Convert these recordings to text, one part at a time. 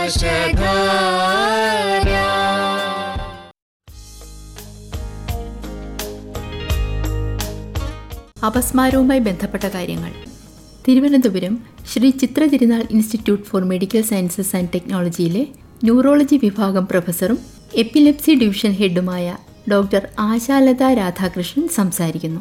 അപസ്മാരവുമായി ബന്ധപ്പെട്ട കാര്യങ്ങൾ Thiruvananthapuram Sree Chithira Thirunal institute for medical sciences and ടെക്നോളജിയിലെ ന്യൂറോളജി വിഭാഗം പ്രൊഫസറും എപ്പിലെപ്സി ഡിവിഷൻ ഹെഡുമായ ഡോക്ടർ ആശാലത രാധാകൃഷ്ണൻ സംസാരിക്കുന്നു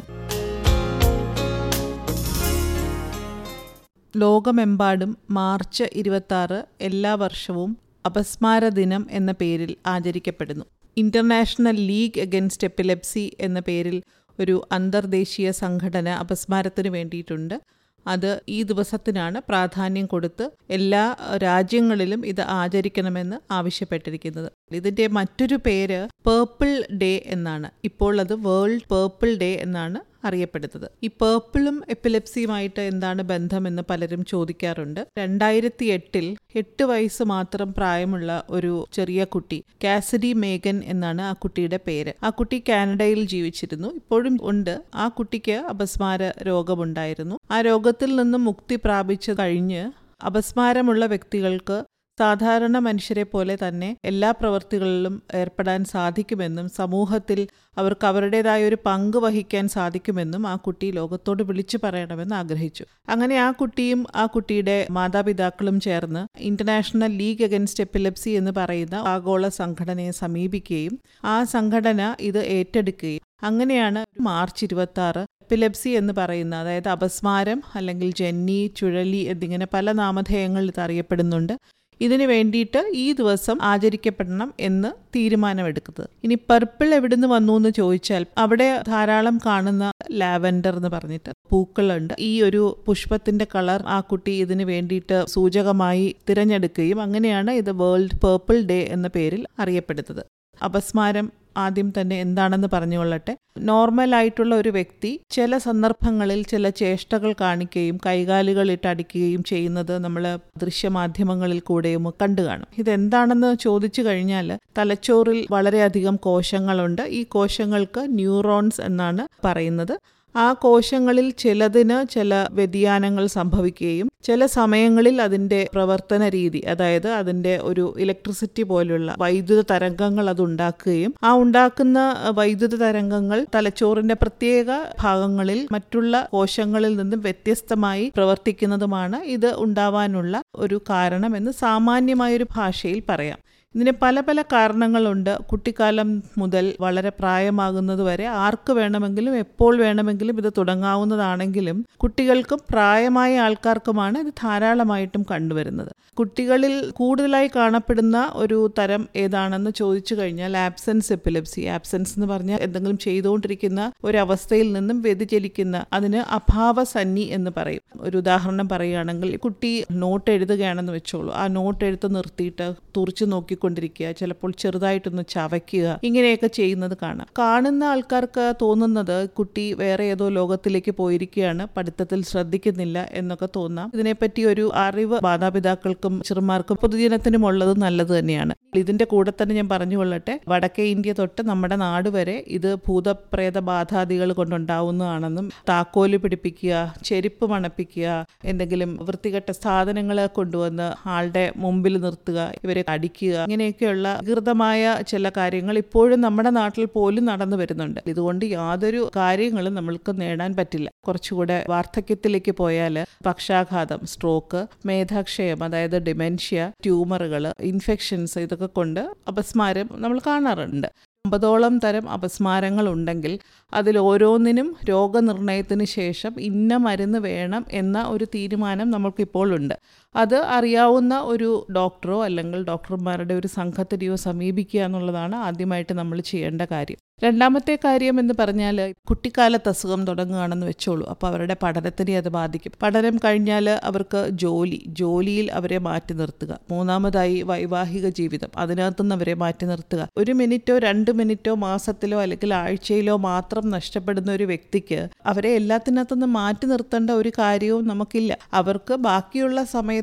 ലോകമെമ്പാടും മാർച്ച് ഇരുപത്തി എല്ലാ വർഷവും അപസ്മാര ദിനം എന്ന പേരിൽ ആചരിക്കപ്പെടുന്നു ഇന്റർനാഷണൽ ലീഗ് അഗൻസ്റ്റ് എപ്പിലെപ്സി എന്ന പേരിൽ ഒരു അന്തർദേശീയ സംഘടന അപസ്മാരത്തിന് വേണ്ടിയിട്ടുണ്ട് അത് ഈ ദിവസത്തിനാണ് പ്രാധാന്യം കൊടുത്ത് എല്ലാ രാജ്യങ്ങളിലും ഇത് ആചരിക്കണമെന്ന് ആവശ്യപ്പെട്ടിരിക്കുന്നത് ഇതിൻ്റെ മറ്റൊരു പേര് പേർപ്പിൾ ഡേ എന്നാണ് ഇപ്പോൾ അത് വേൾഡ് പേർപ്പിൾ ഡേ എന്നാണ് അറിയപ്പെടുന്നത് ഈ പേർപ്പിളും എപ്പിലെപ്സിയുമായിട്ട് എന്താണ് ബന്ധമെന്ന് പലരും ചോദിക്കാറുണ്ട് രണ്ടായിരത്തി എട്ടിൽ എട്ട് വയസ്സ് മാത്രം പ്രായമുള്ള ഒരു ചെറിയ കുട്ടി കാസിഡി മേഗൻ എന്നാണ് ആ കുട്ടിയുടെ പേര് ആ കുട്ടി കാനഡയിൽ ജീവിച്ചിരുന്നു ഇപ്പോഴും ഉണ്ട് ആ കുട്ടിക്ക് അപസ്മാര രോഗമുണ്ടായിരുന്നു ആ രോഗത്തിൽ നിന്നും മുക്തി പ്രാപിച്ചു കഴിഞ്ഞ് അപസ്മാരമുള്ള വ്യക്തികൾക്ക് സാധാരണ മനുഷ്യരെ പോലെ തന്നെ എല്ലാ പ്രവൃത്തികളിലും ഏർപ്പെടാൻ സാധിക്കുമെന്നും സമൂഹത്തിൽ അവർക്ക് അവരുടേതായ ഒരു പങ്ക് വഹിക്കാൻ സാധിക്കുമെന്നും ആ കുട്ടി ലോകത്തോട് വിളിച്ചു പറയണമെന്ന് ആഗ്രഹിച്ചു അങ്ങനെ ആ കുട്ടിയും ആ കുട്ടിയുടെ മാതാപിതാക്കളും ചേർന്ന് ഇന്റർനാഷണൽ ലീഗ് അഗൻസ്റ്റ് എപ്പിലെപ്സി എന്ന് പറയുന്ന ആഗോള സംഘടനയെ സമീപിക്കുകയും ആ സംഘടന ഇത് ഏറ്റെടുക്കുകയും അങ്ങനെയാണ് മാർച്ച് ഇരുപത്തി ആറ് എപ്പിലെപ്സി എന്ന് പറയുന്ന അതായത് അപസ്മാരം അല്ലെങ്കിൽ ജന്നി ചുഴലി എന്നിങ്ങനെ പല നാമധേയങ്ങളിൽ ഇത് അറിയപ്പെടുന്നുണ്ട് ഇതിനു വേണ്ടിയിട്ട് ഈ ദിവസം ആചരിക്കപ്പെടണം എന്ന് തീരുമാനമെടുക്കുന്നത് ഇനി പർപ്പിൾ എവിടുന്ന് വന്നു എന്ന് ചോദിച്ചാൽ അവിടെ ധാരാളം കാണുന്ന ലാവൻഡർ എന്ന് പറഞ്ഞിട്ട് പൂക്കളുണ്ട് ഈ ഒരു പുഷ്പത്തിന്റെ കളർ ആ കുട്ടി ഇതിന് വേണ്ടിയിട്ട് സൂചകമായി തിരഞ്ഞെടുക്കുകയും അങ്ങനെയാണ് ഇത് വേൾഡ് പേർപ്പിൾ ഡേ എന്ന പേരിൽ അറിയപ്പെടുന്നത് അപസ്മാരം ആദ്യം തന്നെ എന്താണെന്ന് പറഞ്ഞുകൊള്ളട്ടെ നോർമൽ ആയിട്ടുള്ള ഒരു വ്യക്തി ചില സന്ദർഭങ്ങളിൽ ചില ചേഷ്ടകൾ കാണിക്കുകയും കൈകാലുകൾ ഇട്ടടിക്കുകയും ചെയ്യുന്നത് നമ്മൾ ദൃശ്യമാധ്യമങ്ങളിൽ കൂടെയും കണ്ടു കാണും ഇതെന്താണെന്ന് ചോദിച്ചു കഴിഞ്ഞാൽ തലച്ചോറിൽ വളരെയധികം കോശങ്ങളുണ്ട് ഈ കോശങ്ങൾക്ക് ന്യൂറോൺസ് എന്നാണ് പറയുന്നത് ആ കോശങ്ങളിൽ ചിലതിന് ചില വ്യതിയാനങ്ങൾ സംഭവിക്കുകയും ചില സമയങ്ങളിൽ അതിൻ്റെ പ്രവർത്തന രീതി അതായത് അതിൻ്റെ ഒരു ഇലക്ട്രിസിറ്റി പോലുള്ള വൈദ്യുത തരംഗങ്ങൾ അത് ഉണ്ടാക്കുകയും ആ ഉണ്ടാക്കുന്ന വൈദ്യുത തരംഗങ്ങൾ തലച്ചോറിന്റെ പ്രത്യേക ഭാഗങ്ങളിൽ മറ്റുള്ള കോശങ്ങളിൽ നിന്നും വ്യത്യസ്തമായി പ്രവർത്തിക്കുന്നതുമാണ് ഇത് ഉണ്ടാവാനുള്ള ഒരു കാരണം എന്ന് സാമാന്യമായൊരു ഭാഷയിൽ പറയാം ഇതിന് പല പല കാരണങ്ങളുണ്ട് കുട്ടിക്കാലം മുതൽ വളരെ പ്രായമാകുന്നത് വരെ ആർക്ക് വേണമെങ്കിലും എപ്പോൾ വേണമെങ്കിലും ഇത് തുടങ്ങാവുന്നതാണെങ്കിലും കുട്ടികൾക്കും പ്രായമായ ആൾക്കാർക്കുമാണ് ഇത് ധാരാളമായിട്ടും കണ്ടുവരുന്നത് കുട്ടികളിൽ കൂടുതലായി കാണപ്പെടുന്ന ഒരു തരം ഏതാണെന്ന് ചോദിച്ചു കഴിഞ്ഞാൽ ആബ്സെൻസ് എപ്പിലെപ്സി ആബ്സെൻസ് എന്ന് പറഞ്ഞാൽ എന്തെങ്കിലും ചെയ്തുകൊണ്ടിരിക്കുന്ന ഒരു അവസ്ഥയിൽ നിന്നും വ്യതിചലിക്കുന്ന അതിന് അഭാവസന്നി എന്ന് പറയും ഒരു ഉദാഹരണം പറയുകയാണെങ്കിൽ കുട്ടി നോട്ട് എഴുതുകയാണെന്ന് വെച്ചോളൂ ആ നോട്ട് എഴുത്ത് നിർത്തിയിട്ട് തുറച്ചു നോക്കിക്കൊണ്ടിരിക്കുക ചിലപ്പോൾ ചെറുതായിട്ടൊന്ന് ചവയ്ക്കുക ഇങ്ങനെയൊക്കെ ചെയ്യുന്നത് കാണാം കാണുന്ന ആൾക്കാർക്ക് തോന്നുന്നത് കുട്ടി വേറെ ഏതോ ലോകത്തിലേക്ക് പോയിരിക്കുകയാണ് പഠിത്തത്തിൽ ശ്രദ്ധിക്കുന്നില്ല എന്നൊക്കെ തോന്നാം ഇതിനെപ്പറ്റി ഒരു അറിവ് മാതാപിതാക്കൾക്കും ചെറുമാർക്കും പൊതുജനത്തിനും ഉള്ളത് നല്ലത് തന്നെയാണ് ഇതിന്റെ കൂടെ തന്നെ ഞാൻ പറഞ്ഞുകൊള്ളട്ടെ വടക്കേ ഇന്ത്യ തൊട്ട് നമ്മുടെ നാട് വരെ ഇത് ഭൂതപ്രേത ബാധാദികൾ കൊണ്ടുണ്ടാവുന്നതാണെന്നും താക്കോല് പിടിപ്പിക്കുക ചെരുപ്പ് മണപ്പിക്കുക എന്തെങ്കിലും വൃത്തികെട്ട സാധനങ്ങൾ കൊണ്ടുവന്ന് ആളുടെ മുമ്പിൽ നിർത്തുക ഇവരെ അടിക്കുക ഇങ്ങനെയൊക്കെയുള്ള വികൃതമായ ചില കാര്യങ്ങൾ ഇപ്പോഴും നമ്മുടെ നാട്ടിൽ പോലും നടന്നു വരുന്നുണ്ട് ഇതുകൊണ്ട് യാതൊരു കാര്യങ്ങളും നമ്മൾക്ക് നേടാൻ പറ്റില്ല കുറച്ചുകൂടെ വാർദ്ധക്യത്തിലേക്ക് പോയാൽ പക്ഷാഘാതം സ്ട്രോക്ക് മേധാക്ഷയം അതായത് ഡിമെൻഷ്യ ട്യൂമറുകൾ ഇൻഫെക്ഷൻസ് ഇതൊക്കെ കൊണ്ട് അപസ്മാരം നമ്മൾ കാണാറുണ്ട് അമ്പതോളം തരം അപസ്മാരങ്ങൾ ഉണ്ടെങ്കിൽ അതിൽ ഓരോന്നിനും രോഗനിർണയത്തിന് ശേഷം ഇന്ന മരുന്ന് വേണം എന്ന ഒരു തീരുമാനം നമുക്കിപ്പോൾ ഉണ്ട് അത് അറിയാവുന്ന ഒരു ഡോക്ടറോ അല്ലെങ്കിൽ ഡോക്ടർമാരുടെ ഒരു സംഘത്തിനെയോ സമീപിക്കുക എന്നുള്ളതാണ് ആദ്യമായിട്ട് നമ്മൾ ചെയ്യേണ്ട കാര്യം രണ്ടാമത്തെ കാര്യം എന്ന് പറഞ്ഞാൽ കുട്ടിക്കാലത്ത് അസുഖം തുടങ്ങുകയാണെന്ന് വെച്ചോളൂ അപ്പോൾ അവരുടെ പഠനത്തിനെ അത് ബാധിക്കും പഠനം കഴിഞ്ഞാൽ അവർക്ക് ജോലി ജോലിയിൽ അവരെ മാറ്റി നിർത്തുക മൂന്നാമതായി വൈവാഹിക ജീവിതം അതിനകത്തുനിന്ന് അവരെ മാറ്റി നിർത്തുക ഒരു മിനിറ്റോ രണ്ട് മിനിറ്റോ മാസത്തിലോ അല്ലെങ്കിൽ ആഴ്ചയിലോ മാത്രം നഷ്ടപ്പെടുന്ന ഒരു വ്യക്തിക്ക് അവരെ എല്ലാത്തിനകത്തുനിന്ന് മാറ്റി നിർത്തേണ്ട ഒരു കാര്യവും നമുക്കില്ല അവർക്ക് ബാക്കിയുള്ള സമയത്ത്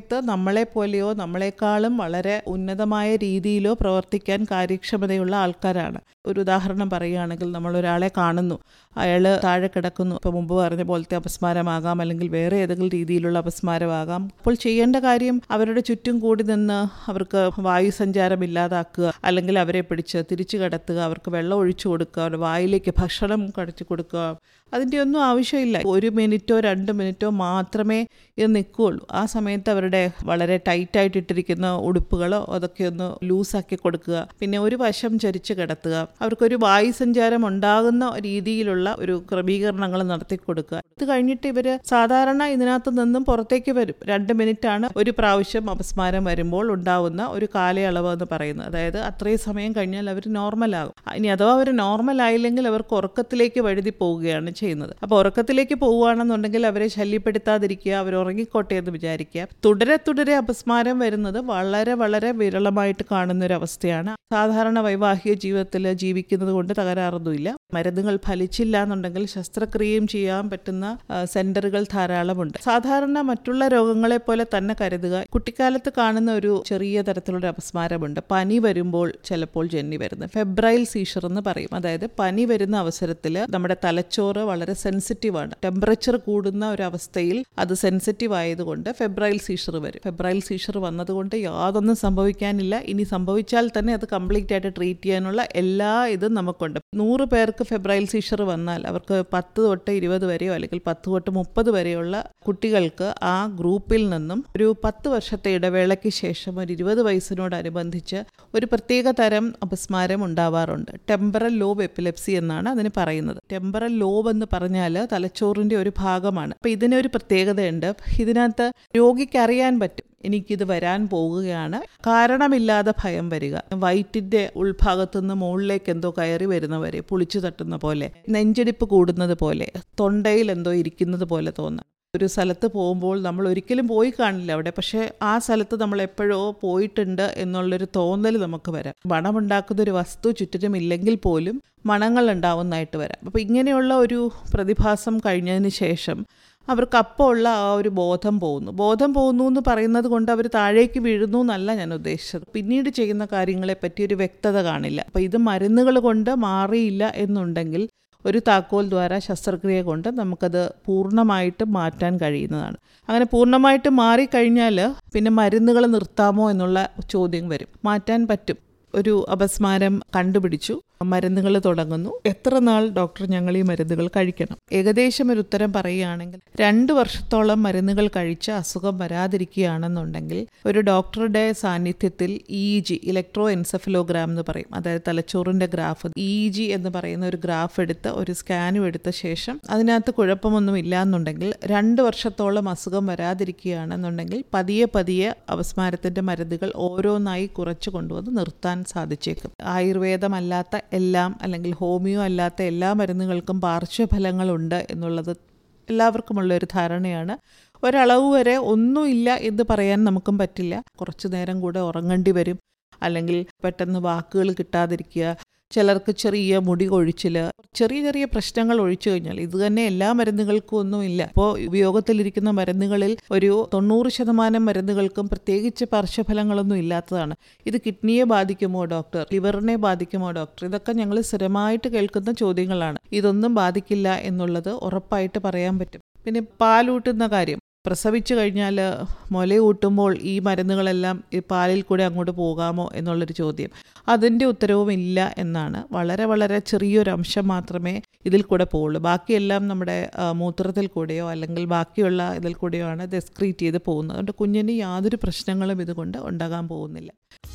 സമയത്ത് നമ്മളെപ്പോലെയോ നമ്മളെക്കാളും വളരെ ഉന്നതമായ രീതിയിലോ പ്രവർത്തിക്കാൻ കാര്യക്ഷമതയുള്ള ആൾക്കാരാണ് ഒരു ഉദാഹരണം പറയുകയാണെങ്കിൽ നമ്മൾ ഒരാളെ കാണുന്നു അയാൾ താഴെ കിടക്കുന്നു ഇപ്പോൾ മുമ്പ് പറഞ്ഞ പോലത്തെ അപസ്മാരമാകാം അല്ലെങ്കിൽ വേറെ ഏതെങ്കിലും രീതിയിലുള്ള അപസ്മാരമാകാം അപ്പോൾ ചെയ്യേണ്ട കാര്യം അവരുടെ ചുറ്റും കൂടി നിന്ന് അവർക്ക് വായുസഞ്ചാരം ഇല്ലാതാക്കുക അല്ലെങ്കിൽ അവരെ പിടിച്ച് തിരിച്ചു കിടത്തുക അവർക്ക് വെള്ളം ഒഴിച്ചു കൊടുക്കുക അവരുടെ വായിലേക്ക് ഭക്ഷണം കടച്ചു കൊടുക്കുക അതിൻ്റെ ഒന്നും ആവശ്യമില്ല ഒരു മിനിറ്റോ രണ്ട് മിനിറ്റോ മാത്രമേ ഇത് നിൽക്കുകയുള്ളൂ ആ സമയത്ത് അവരുടെ വളരെ ടൈറ്റായിട്ട് ഇട്ടിരിക്കുന്ന ഉടുപ്പുകളോ അതൊക്കെ ഒന്ന് ലൂസാക്കി കൊടുക്കുക പിന്നെ ഒരു വശം ചരിച്ച് കിടത്തുക അവർക്കൊരു വായുസഞ്ചാരം ഉണ്ടാകുന്ന രീതിയിലുള്ള ഒരു ക്രമീകരണങ്ങൾ നടത്തി കൊടുക്കുക ഇത് കഴിഞ്ഞിട്ട് ഇവർ സാധാരണ ഇതിനകത്ത് നിന്നും പുറത്തേക്ക് വരും രണ്ട് മിനിറ്റാണ് ഒരു പ്രാവശ്യം അപസ്മാരം വരുമ്പോൾ ഉണ്ടാവുന്ന ഒരു കാലയളവ് എന്ന് പറയുന്നത് അതായത് അത്രയും സമയം കഴിഞ്ഞാൽ അവർ നോർമലാകും ഇനി അഥവാ അവർ നോർമൽ ആയില്ലെങ്കിൽ അവർക്ക് ഉറക്കത്തിലേക്ക് വഴുതി പോവുകയാണ് ചെയ്യുന്നത് അപ്പോൾ ഉറക്കത്തിലേക്ക് പോവുകയാണെന്നുണ്ടെങ്കിൽ അവരെ ശല്യപ്പെടുത്താതിരിക്കുക അവർ ഉറങ്ങിക്കോട്ടെ എന്ന് വിചാരിക്കുക തുടരെ തുടരെ അപസ്മാരം വരുന്നത് വളരെ വളരെ വിരളമായിട്ട് കാണുന്ന ഒരു അവസ്ഥയാണ് സാധാരണ വൈവാഹിക ജീവിതത്തിൽ ജീവിക്കുന്നത് കൊണ്ട് തകരാറൊന്നുമില്ല മരുന്നുകൾ ഫലിച്ചില്ല എന്നുണ്ടെങ്കിൽ ശസ്ത്രക്രിയയും ചെയ്യാൻ പറ്റുന്ന ആ, സെന്ററുകൾ ധാരാളമുണ്ട് സാധാരണ മറ്റുള്ള രോഗങ്ങളെ പോലെ തന്നെ കരുതുക കുട്ടിക്കാലത്ത് കാണുന്ന ഒരു ചെറിയ തരത്തിലുള്ള അപസ്മാരമുണ്ട് പനി വരുമ്പോൾ ചിലപ്പോൾ ജന്നി വരുന്നത് ഫെബ്രൈൽ സീഷർ എന്ന് പറയും അതായത് പനി വരുന്ന അവസരത്തിൽ നമ്മുടെ തലച്ചോറ് വളരെ സെൻസിറ്റീവ് ആണ് ടെമ്പറേച്ചർ കൂടുന്ന ഒരു അവസ്ഥയിൽ അത് സെൻസിറ്റീവ് ആയതുകൊണ്ട് ഫെബ്രൈൽ സീഷർ വരും ഫെബ്രൈൽ സീഷർ വന്നതുകൊണ്ട് യാതൊന്നും സംഭവിക്കാനില്ല ഇനി സംഭവിച്ചാൽ തന്നെ അത് കംപ്ലീറ്റ് ആയിട്ട് ട്രീറ്റ് ചെയ്യാനുള്ള എല്ലാ ഇതും നമുക്കുണ്ട് നൂറ് പേർക്ക് ഫെബ്രൈൽ സീഷർ വന്നാൽ അവർക്ക് പത്ത് തൊട്ട് ഇരുപത് വരെയോ അല്ലെങ്കിൽ പത്ത് തൊട്ട് മുപ്പത് വരെയുള്ള കുട്ടികൾക്ക് ആ ഗ്രൂപ്പിൽ നിന്നും ഒരു പത്ത് വർഷത്തെ ഇടവേളയ്ക്ക് ശേഷം ഒരു ഇരുപത് വയസ്സിനോടനുബന്ധിച്ച് ഒരു പ്രത്യേക തരം അപസ്മാരം ഉണ്ടാവാറുണ്ട് ടെമ്പറൽ ലോബ് എപ്പിലെപ്സി എന്നാണ് അതിന് പറയുന്നത് ടെമ്പറൽ ലോബ് എന്ന് പറഞ്ഞാൽ തലച്ചോറിൻ്റെ ഒരു ഭാഗമാണ് അപ്പോൾ ഇതിനൊരു പ്രത്യേകതയുണ്ട് ഇതിനകത്ത് രോഗിക്ക് അറിയാൻ പറ്റും എനിക്കിത് വരാൻ പോവുകയാണ് കാരണമില്ലാതെ ഭയം വരിക വയറ്റിൻ്റെ ഉൾഭാഗത്തു നിന്ന് മുകളിലേക്ക് എന്തോ കയറി വരുന്ന വരെ പുളിച്ചു തട്ടുന്ന പോലെ നെഞ്ചിടിപ്പ് കൂടുന്നത് പോലെ തൊണ്ടയിൽ എന്തോ ഇരിക്കുന്നത് പോലെ തോന്നുക ഒരു സ്ഥലത്ത് പോകുമ്പോൾ നമ്മൾ ഒരിക്കലും പോയി കാണില്ല അവിടെ പക്ഷേ ആ സ്ഥലത്ത് നമ്മൾ എപ്പോഴോ പോയിട്ടുണ്ട് എന്നുള്ളൊരു തോന്നൽ നമുക്ക് വരാം മണമുണ്ടാക്കുന്ന ഒരു വസ്തു ചുറ്റിനും ഇല്ലെങ്കിൽ പോലും മണങ്ങൾ ഉണ്ടാവുന്നതായിട്ട് വരാം അപ്പോൾ ഇങ്ങനെയുള്ള ഒരു പ്രതിഭാസം കഴിഞ്ഞതിന് ശേഷം അവർക്ക് അപ്പോൾ ഉള്ള ആ ഒരു ബോധം പോകുന്നു ബോധം പോകുന്നു എന്ന് പറയുന്നത് കൊണ്ട് അവർ താഴേക്ക് വീഴുന്നു എന്നല്ല ഞാൻ ഉദ്ദേശിച്ചത് പിന്നീട് ചെയ്യുന്ന കാര്യങ്ങളെ പറ്റി ഒരു വ്യക്തത കാണില്ല അപ്പോൾ ഇത് മരുന്നുകൾ കൊണ്ട് മാറിയില്ല എന്നുണ്ടെങ്കിൽ ഒരു താക്കോൽ ദ്വാര ശസ്ത്രക്രിയ കൊണ്ട് നമുക്കത് പൂർണ്ണമായിട്ട് മാറ്റാൻ കഴിയുന്നതാണ് അങ്ങനെ പൂർണ്ണമായിട്ട് മാറിക്കഴിഞ്ഞാൽ പിന്നെ മരുന്നുകൾ നിർത്താമോ എന്നുള്ള ചോദ്യം വരും മാറ്റാൻ പറ്റും ഒരു അപസ്മാരം കണ്ടുപിടിച്ചു മരുന്നുകൾ തുടങ്ങുന്നു എത്ര നാൾ ഡോക്ടർ ഞങ്ങൾ ഈ മരുന്നുകൾ കഴിക്കണം ഏകദേശം ഒരു ഉത്തരം പറയുകയാണെങ്കിൽ രണ്ട് വർഷത്തോളം മരുന്നുകൾ കഴിച്ച് അസുഖം വരാതിരിക്കുകയാണെന്നുണ്ടെങ്കിൽ ഒരു ഡോക്ടറുടെ സാന്നിധ്യത്തിൽ ഇ ജി ഇലക്ട്രോ എൻസെഫലോഗ്രാം എന്ന് പറയും അതായത് തലച്ചോറിൻ്റെ ഗ്രാഫ് ഇ ജി എന്ന് പറയുന്ന ഒരു ഗ്രാഫ് എടുത്ത് ഒരു സ്കാനും എടുത്ത ശേഷം അതിനകത്ത് കുഴപ്പമൊന്നും ഇല്ല എന്നുണ്ടെങ്കിൽ രണ്ട് വർഷത്തോളം അസുഖം വരാതിരിക്കുകയാണെന്നുണ്ടെങ്കിൽ പതിയെ പതിയെ അപസ്മാരത്തിൻ്റെ മരുന്നുകൾ ഓരോന്നായി കുറച്ച് കൊണ്ടുവന്ന് നിർത്താൻ സാധിച്ചേക്കും ആയുർവേദമല്ലാത്ത എല്ലാം അല്ലെങ്കിൽ ഹോമിയോ അല്ലാത്ത എല്ലാ മരുന്നുകൾക്കും പാർശ്വഫലങ്ങളുണ്ട് എന്നുള്ളത് എല്ലാവർക്കുമുള്ള ഒരു ധാരണയാണ് ഒരളവ് വരെ ഒന്നുമില്ല എന്ന് പറയാൻ നമുക്കും പറ്റില്ല കുറച്ചു നേരം കൂടെ ഉറങ്ങേണ്ടി വരും അല്ലെങ്കിൽ പെട്ടെന്ന് വാക്കുകൾ കിട്ടാതിരിക്കുക ചിലർക്ക് ചെറിയ മുടി കൊഴിച്ചിൽ ചെറിയ ചെറിയ പ്രശ്നങ്ങൾ ഒഴിച്ചു കഴിഞ്ഞാൽ ഇത് തന്നെ എല്ലാ മരുന്നുകൾക്കും ഒന്നുമില്ല ഇപ്പോൾ ഉപയോഗത്തിലിരിക്കുന്ന മരുന്നുകളിൽ ഒരു തൊണ്ണൂറ് ശതമാനം മരുന്നുകൾക്കും പ്രത്യേകിച്ച് പാർശ്വഫലങ്ങളൊന്നും ഇല്ലാത്തതാണ് ഇത് കിഡ്നിയെ ബാധിക്കുമോ ഡോക്ടർ ലിവറിനെ ബാധിക്കുമോ ഡോക്ടർ ഇതൊക്കെ ഞങ്ങൾ സ്ഥിരമായിട്ട് കേൾക്കുന്ന ചോദ്യങ്ങളാണ് ഇതൊന്നും ബാധിക്കില്ല എന്നുള്ളത് ഉറപ്പായിട്ട് പറയാൻ പറ്റും പിന്നെ പാലൂട്ടുന്ന കാര്യം പ്രസവിച്ചു കഴിഞ്ഞാൽ മുലയൂട്ടുമ്പോൾ ഈ മരുന്നുകളെല്ലാം ഈ പാലിൽ കൂടെ അങ്ങോട്ട് പോകാമോ എന്നുള്ളൊരു ചോദ്യം അതിൻ്റെ ഉത്തരവും ഇല്ല എന്നാണ് വളരെ വളരെ ചെറിയൊരു അംശം മാത്രമേ ഇതിൽ കൂടെ പോവുള്ളൂ ബാക്കിയെല്ലാം നമ്മുടെ ആ, മൂത്രത്തിൽ കൂടെയോ അല്ലെങ്കിൽ ബാക്കിയുള്ള ഇതിൽ കൂടെയോ ആണ് ഇത് എക്സ്ക്രീറ്റ് ചെയ്ത് പോകുന്നത് അതുകൊണ്ട് കുഞ്ഞിന് യാതൊരു പ്രശ്നങ്ങളും ഇതുകൊണ്ട് ഉണ്ടാകാൻ പോകുന്നില്ല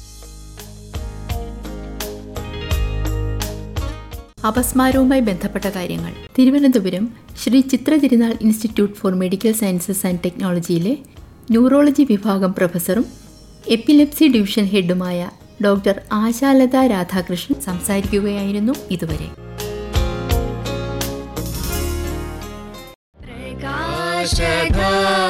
അപസ്മാരവുമായി ബന്ധപ്പെട്ട കാര്യങ്ങൾ Thiruvananthapuram Sree Chithira Thirunal institute for medical sciences and ടെക്നോളജിയിലെ ന്യൂറോളജി വിഭാഗം പ്രൊഫസറും എപ്പിലെപ്സി ഡിവിഷൻ ഹെഡുമായ ഡോക്ടർ ആശാലത രാധാകൃഷ്ണൻ സംസാരിക്കുകയായിരുന്നു ഇതുവരെ प्रकाशधारा